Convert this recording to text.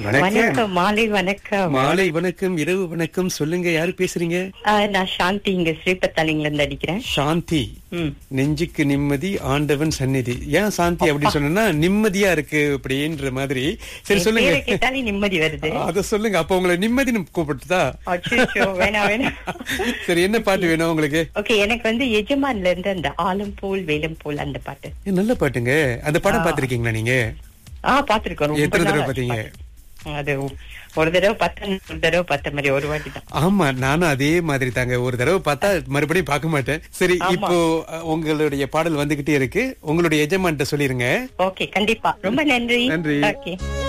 வணக்கம் வணக்கம் மாலை வணக்கம் மாலை வணக்கம் இரவு வணக்கம் சொல்லுங்க யாரு பேசுறீங்க ஆ, நான் சாந்தி இங்க ஸ்ரீபத்தாலிங்ல இருந்து அடிக்கிறேன் சாந்தி ம். நெஞ்சுக்கு நிம்மதி ஆண்டவன் சந்நிதி ஏன் சாந்தி அப்படி சொன்னா நிம்மதியா இருக்கு அப்படின்ற மாதிரி சரி என் சொல்லுங்க பேரை கேட்டாலே நிம்மதி வருது அத சொல்லுங்க அப்ப உங்களை நிம்மதினு கூப்பிட்டுதா அச்சோ வேணாம் வேணாம் சரி என்ன பாட்டு வேணும் உங்களுக்கு ஓகே எனக்கு வந்து எஜமான்ல இருந்து அந்த ஆலம் போல் வேலம் போல் அந்த பாட்டு ஏ, நல்ல பாட்டுங்க அந்த படம் பாத்திருக்கீங்களா நீங்க ஆ பாத்திருக்கோம் ரொம்ப எத்தனை தடவை நாள் ஆச்சு பாத்தீங்க பாத்து. அது ஒரு தடவை பத்த ஒரு தடவை பத்த மாதிரி ஒரு வாட்டி தான் ஆமா நானும் அதே மாதிரி தாங்க ஒரு தடவை பார்த்தா மறுபடியும் பார்க்க மாட்டேன் சரி ஆமா. இப்போ அஹ், உங்களுடைய பாடல் வந்துகிட்டே இருக்கு உங்களுடைய எஜமான்ட்ட சொல்லிருங்க ஓகே கண்டிப்பா ரொம்ப நன்றி நன்றி. ஓகே